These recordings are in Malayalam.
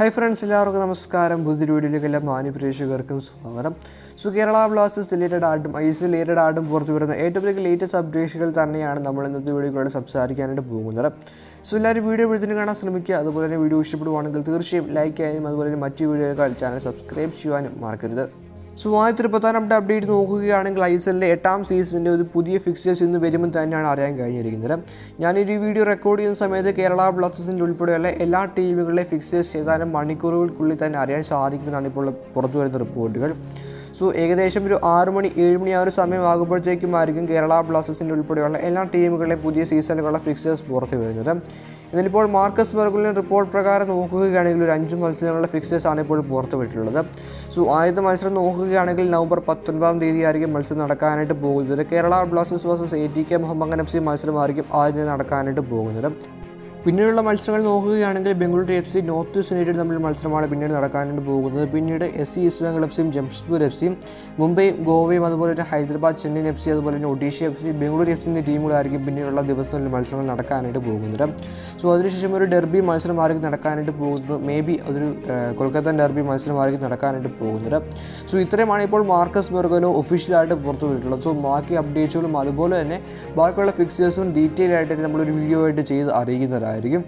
ഹായ് ഫ്രണ്ട്സ് എല്ലാവർക്കും നമസ്കാരം പുതിയൊരു വീഡിയോയിലേക്ക് എല്ലാ മാന്യ പ്രേക്ഷകർക്കും സ്വാഗതം സോ കേരള ബ്ലാസ്റ്റേഴ്സ് റിലേറ്റഡ് ആയിട്ടും ഐ എസ് റിലേറ്റഡ് ആയിട്ടും പുറത്തു വരുന്ന ഏറ്റവും വലിയ ലേറ്റസ്റ്റ് അപ്ഡേഷനുകൾ തന്നെയാണ് നമ്മൾ ഇന്നത്തെ വീഡിയോയിലൂടെ സംസാരിക്കാനായിട്ട് പോകുന്നത് സോ എല്ലാവരും വീഡിയോ എഴുത്തിന് കാണാൻ ശ്രമിക്കുക അതുപോലെ തന്നെ വീഡിയോ ഇഷ്ടപ്പെടുവാണെങ്കിൽ തീർച്ചയായും ലൈക്ക് ചെയ്യാനും അതുപോലെ തന്നെ മറ്റു വീഡിയോകൾ ചാനൽ സബ്സ്ക്രൈബ് ചെയ്യാനും മറക്കരുത് സോ ആദ്യത്തെ ഒരു പ്രധാനപ്പെട്ട അപ്ഡേറ്റ് നോക്കുകയാണെങ്കിൽ ഐ എസ് എല്ലിൻ്റെ എട്ടാം സീസണിൻ്റെ ഒരു പുതിയ ഫിക്സേഴ്സ് ഇന്ന് വരുമെന്ന് തന്നെയാണ് അറിയാൻ കഴിഞ്ഞിരിക്കുന്നത് ഞാൻ ഈ വീഡിയോ റെക്കോർഡ് ചെയ്യുന്ന സമയത്ത് കേരള ബ്ലാസ്റ്റേഴ്സിൻ്റെ ഉൾപ്പെടെയുള്ള എല്ലാ ടീമുകളിലെ ഫിക്സേഴ്സ് ഏതാനും മണിക്കൂറുകൾക്കുള്ളിൽ തന്നെ അറിയാൻ സാധിക്കുമെന്നാണ് ഇപ്പോൾ പുറത്തു വരുന്ന റിപ്പോർട്ടുകൾ സോ ഏകദേശം ഒരു ആറ് മണി ഏഴ് മണി ആ ഒരു സമയമാകുമ്പോഴത്തേക്കുമായിരിക്കും കേരള ബ്ലാസ്റ്റേഴ്സിൻ്റെ ഉൾപ്പെടെയുള്ള എല്ലാ ടീമുകളിലെയും പുതിയ സീസണിലുള്ള ഫിക്സേഴ്സ് പുറത്തു വരുന്നത് എന്നാലിപ്പോൾ മാർക്കസ് മെർഗുലിൻ്റെ റിപ്പോർട്ട് പ്രകാരം നോക്കുകയാണെങ്കിൽ ഒരു അഞ്ച് മത്സരങ്ങളുടെ ഫിക്സേഴ്സ് ആണ് ഇപ്പോൾ പുറത്തു വിട്ടിട്ടുള്ളത് സോ ആദ്യത്തെ മത്സരം നോക്കുകയാണെങ്കിൽ നവംബർ പത്തൊൻപതാം തീയതി ആയിരിക്കും മത്സരം നടക്കാനായിട്ട് പോകുന്നത് Kerala Blasters versus A T K Mohammed F C മത്സരമായിരിക്കും ആദ്യം നടക്കാനായിട്ട് പോകുന്നത് പിന്നീടുള്ള മത്സരങ്ങൾ നോക്കുകയാണെങ്കിൽ Bengaluru F C North East United തമ്മിൽ മത്സരമാണ് പിന്നീട് നടക്കാനായിട്ട് പോകുന്നത് പിന്നീട് S C East Bengal F സിയും ജംഷഡ്പൂർ എഫ് സിയും മുംബൈയും ഗോവയും അതുപോലെ തന്നെ ഹൈദരാബാദ് ചെന്നൈയിൻ എഫ് സി അതുപോലെ തന്നെ Odisha F C Bengaluru F C എന്നീ ടീമുകളായിരിക്കും പിന്നീടുള്ള ദിവസങ്ങളിൽ മത്സരങ്ങൾ നടക്കാനായിട്ട് പോകുന്നത് സോ അതിനുശേഷം ഒരു ഡെർബി മത്സരമായിരിക്കും നടക്കാനായിട്ട് പോകുന്നത് മേ ബി അതൊരു ഏഹ്, കൊൽക്കത്ത ഡെർബി മത്സരമായിരിക്കും നടക്കാനായിട്ട് പോകുന്നത് സോ ഇത്രയുമാണ് ഇപ്പോൾ മാർക്കസ് മെർഗലോ ഒഫീഷ്യലായിട്ട് പുറത്തു വിട്ടിട്ടുള്ളത് സോ ബാക്കി അപ്ഡേറ്റ്സുകളും അതുപോലെ തന്നെ ബാക്കിയുള്ള ഫിക്സേഴ്സും ഡീറ്റെയിൽ ആയിട്ട് നമ്മളൊരു വീഡിയോ ആയിട്ട് ചെയ്ത് അറിയിക്കുന്നതായിരിക്കും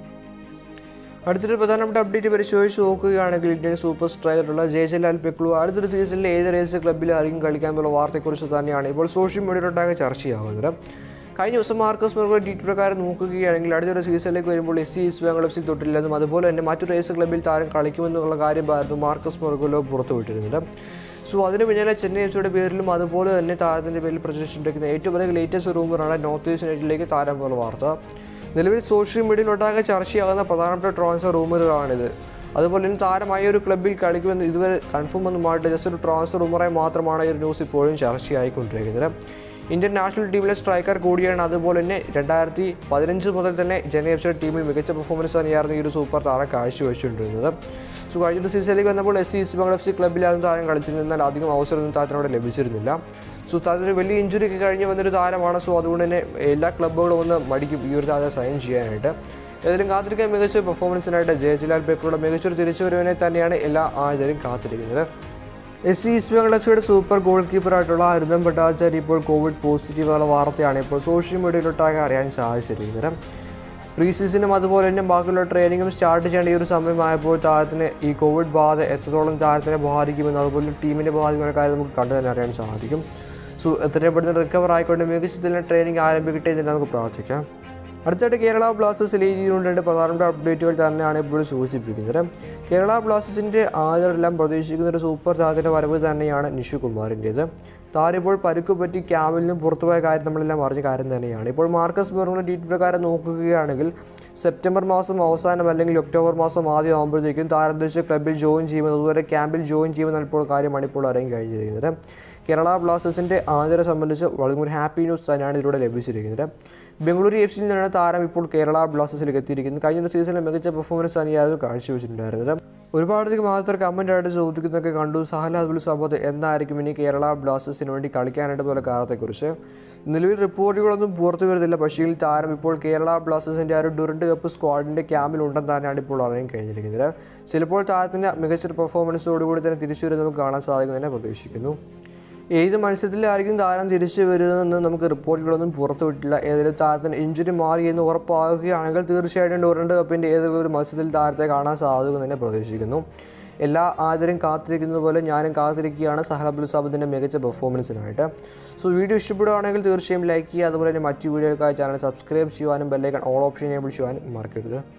അടുത്തൊരു പ്രധാനപ്പെട്ട അപ്ഡേറ്റ് പരിശോധിച്ച് നോക്കുകയാണെങ്കിൽ ഇന്ത്യൻ സൂപ്പർ സ്ട്രൈക്കറുള്ള ജയജലാൽ പെക്ലു അടുത്തൊരു സീസണിൽ ഏത് റേസ് ക്ലബ്ബിലായിരിക്കും കളിക്കാനുള്ള വാർത്തയെക്കുറിച്ച് തന്നെയാണ് ഇപ്പോൾ സോഷ്യൽ മീഡിയയിലൊട്ടാകെ ചർച്ചയാകുന്നത് കഴിഞ്ഞ ദിവസം മാർക്കസ് മെർഗോ ഡീറ്റ് പ്രകാരം നോക്കുകയാണെങ്കിൽ അടുത്തൊരു സീസണിലേക്ക് വരുമ്പോൾ S C East Bengal F C തൊട്ടില്ലെന്നും അതുപോലെ തന്നെ മറ്റു റേസ് ക്ലബ്ബിൽ താരം കളിക്കുമെന്നുള്ള കാര്യമായിരുന്നു മാർക്കസ് മെർഗോലോ പുറത്തുവിട്ടിരുന്നത് സോ അതിന് പിന്നാലെ ചെന്നൈ എഫ് സിയുടെ പേരിലും അതുപോലെ തന്നെ താരത്തിൻ്റെ പേരിൽ പ്രചരിച്ചിട്ടിരിക്കുന്ന ഏറ്റവും വലിയ ലേറ്റസ്റ്റ് റൂമറാണ് നോർത്ത് ഈസ്റ്റ് യുണൈറ്റഡിലേക്ക് താരം പോലെ വാർത്ത നിലവിൽ സോഷ്യൽ മീഡിയയിലൊട്ടാകെ ചർച്ചയാകുന്ന പ്രധാനപ്പെട്ട ട്രാൻസ്ഫർ റൂമറുകളാണിത് അതുപോലെ തന്നെ താരമായ ഒരു ക്ലബ്ബിൽ കളിക്കുമെന്ന് ഇതുവരെ കൺഫേം ഒന്നുമായിട്ട് ജസ്റ്റ് ഒരു ട്രാൻസ്ഫർ റൂമറായി മാത്രമാണ് ഈ ഒരു ന്യൂസ് ഇപ്പോഴും ചർച്ചയായിക്കൊണ്ടിരിക്കുന്നത് ഇന്ത്യൻ നാഷണൽ ടീമിലെ സ്ട്രൈക്കർ കൂടിയാണ് അതുപോലെ തന്നെ രണ്ടായിരത്തി പതിനഞ്ച് മുതൽ തന്നെ ചെന്നൈ എഫ് സിയുടെ ടീമിൽ മികച്ച പെർഫോമൻസ് തന്നെയായിരുന്നു ഈ ഒരു സൂപ്പർ താരം കാഴ്ചവെച്ചുകൊണ്ടിരുന്നത് സോ കഴിഞ്ഞ സീസണിലേക്ക് വന്നപ്പോൾ S C East Bengal F C ക്ലബ്ബിലായിരുന്നു താരം കളിച്ചിരുന്നത് എന്നാൽ അധികം അവസരമൊന്നും താരത്തിനോട് ലഭിച്ചിരുന്നില്ല സോ താരത്തിന് വലിയ ഇഞ്ചുറി ഒക്കെ കഴിഞ്ഞ് വന്നൊരു താരമാണ് സോ അതുകൊണ്ട് തന്നെ എല്ലാ ക്ലബ്ബുകളും ഒന്ന് മടിക്കും ഈ ഒരു താരം സൈൻ ചെയ്യാനായിട്ട് ഏതായാലും കാത്തിരിക്കാൻ മികച്ച പെർഫോമൻസിനായിട്ട് ജയജിലാൽ ബേക്കറുടെ മികച്ചൊരു തിരിച്ചുവരവിനെ തന്നെയാണ് എല്ലാ ആചാര്യം കാത്തിരിക്കുന്നത് S C East Bengal F സിയുടെ സൂപ്പർ ഗോൾ കീപ്പറായിട്ടുള്ള അരുതം ഭട്ടാചാരി ഇപ്പോൾ കോവിഡ് പോസിറ്റീവ് എന്നുള്ള വാർത്തയാണ് ഇപ്പോൾ സോഷ്യൽ മീഡിയയിലൊട്ടാകെ അറിയാൻ സാധിച്ചിരിക്കുന്നത് പ്രീ സീസണും അതുപോലെ തന്നെ ബാക്കിയുള്ള ട്രെയിനിങ്ങും സ്റ്റാർട്ട് ചെയ്യേണ്ട ഈ ഒരു സമയമായപ്പോൾ താരത്തിന് ഈ കോവിഡ് ബാധ എത്രത്തോളം താരത്തിനെ ബാധിക്കുമെന്ന് അതുപോലെ ടീമിനെ ബാധിക്കുന്ന കാര്യം നമുക്ക് കണ്ടു തന്നെ അറിയാൻ സാധിക്കും സോ എത്രയും പെട്ടെന്ന് റിക്കവർ ആയിക്കൊണ്ട് മികച്ച തന്നെ ട്രെയിനിങ് ആരംഭിക്കട്ടെ എന്ന് നമുക്ക് പ്രാർത്ഥിക്കാം അടുത്തായിട്ട് കേരള ബ്ലാസ്റ്റേഴ്സ് ലീഗിലുണ്ട് രണ്ട് പ്രധാനപ്പെട്ട അപ്ഡേറ്റുകൾ തന്നെയാണ് ഇപ്പോൾ സൂചിപ്പിക്കുന്നത് കേരള ബ്ലാസ്റ്റേഴ്സിൻ്റെ ആദരെല്ലാം പ്രതീക്ഷിക്കുന്ന ഒരു സൂപ്പർ താരത്തിൻ്റെ വരവ് തന്നെയാണ് നിഷു കുമാറിൻ്റേത് താരം ഇപ്പോൾ പരുക്ക് പറ്റി ക്യാമ്പിൽ നിന്ന് പുറത്തുപോയ കാര്യം നമ്മളെല്ലാം അറിഞ്ഞ കാര്യം തന്നെയാണ് ഇപ്പോൾ മാർക്കസ് ബെറുള്ള ഡീറ്റ് പ്രകാരം നോക്കുകയാണെങ്കിൽ സെപ്റ്റംബർ മാസം അവസാനം അല്ലെങ്കിൽ ഒക്ടോബർ മാസം ആദ്യം ആകുമ്പോഴത്തേക്കും താരം ദേശീയ ക്ലബ്ബിൽ ജോയിൻ ചെയ്യുമെന്ന് അതുപോലെ ക്യാമ്പിൽ ജോയിൻ ചെയ്യുമെന്ന് ഇപ്പോൾ കാര്യമാണ് ഇപ്പോൾ അറിയാൻ കഴിഞ്ഞിരിക്കുന്നത് കേരള ബ്ലാസ്റ്റേഴ്സിൻ്റെ ആദരെ സംബന്ധിച്ച് വളരെ ഒരു ഹാപ്പി ന്യൂസ് തന്നെയാണ് ഇതിലൂടെ ലഭിച്ചിരിക്കുന്നത് ബംഗളൂരു എഫ് സിയിൽ നിന്നാണ് താരം ഇപ്പോൾ കേരള ബ്ലാസ്റ്റേഴ്സിലേക്ക് എത്തിയിരിക്കുന്നത് കഴിഞ്ഞ സീസണിൽ മികച്ച പെർഫോമൻസ് തന്നെയായിരുന്നു കാഴ്ചവെച്ചിട്ടുണ്ടായിരുന്നത് ഒരുപാടധികം ആദ്യത്തെ കമൻ്റ് ആയിട്ട് ചോദിക്കുന്നതൊക്കെ കണ്ടു സഹല അതുൽ സബത്ത് എന്തായിരിക്കും ഇനി കേരള ബ്ലാസ്റ്റേഴ്സിന് വേണ്ടി കളിക്കാനായിട്ട് പോലെ കാലത്തെക്കുറിച്ച് നിലവിൽ റിപ്പോർട്ടുകളൊന്നും പുറത്തു വരുന്നില്ല പക്ഷേ താരം ഇപ്പോൾ കേരള ബ്ലാസ്റ്റേഴ്സിൻ്റെ ആ ഒരു ഡുറൻഡ് കപ്പ് സ്ക്വാഡിൻ്റെ ക്യാമ്പിലുണ്ടെന്ന് തന്നെയാണ് ഇപ്പോൾ അറിയാൻ കഴിഞ്ഞിരിക്കുന്നത് ചിലപ്പോൾ താരത്തിൻ്റെ മികച്ചൊരു പെർഫോമൻസോടുകൂടി തന്നെ തിരിച്ചു വരുന്നത് നമുക്ക് കാണാൻ സാധിക്കുമെന്ന് പ്രതീക്ഷിക്കുന്നു ഏത് മത്സരത്തിലായിരിക്കും താരം തിരിച്ചു വരുന്നതെന്ന് നമുക്ക് റിപ്പോർട്ടുകളൊന്നും പുറത്തുവിട്ടില്ല ഏതെങ്കിലും താരത്തിന് ഇഞ്ചുറി മാറി എന്ന് ഉറപ്പാകുകയാണെങ്കിൽ തീർച്ചയായിട്ടും ടൂറിൻ്റെ കപ്പിൻ്റെ ഏതെങ്കിലും ഒരു മത്സരത്തിൽ താരത്തെ കാണാൻ സാധിക്കും തന്നെ പ്രതീക്ഷിക്കുന്നു എല്ലാ ആദരും കാത്തിരിക്കുന്നത് പോലെ ഞാനും കാത്തിരിക്കുകയാണ് സഹൽ അബ്ദുൽ സാബിൻ്റെ മികച്ച പെർഫോമൻസിനായിട്ട് സോ വീഡിയോ ഇഷ്ടപ്പെടുകയാണെങ്കിൽ തീർച്ചയായും ലൈക്ക് ചെയ്യുക അതുപോലെ തന്നെ മറ്റു വീഡിയോകൾക്കായി ചാനൽ സബ്സ്ക്രൈബ് ചെയ്യുവാനും ബെല്ലൈക്കൺ ഓൾ ഓപ്ഷൻ എനേബിൾ ചെയ്യുവാനും മറക്കരുത്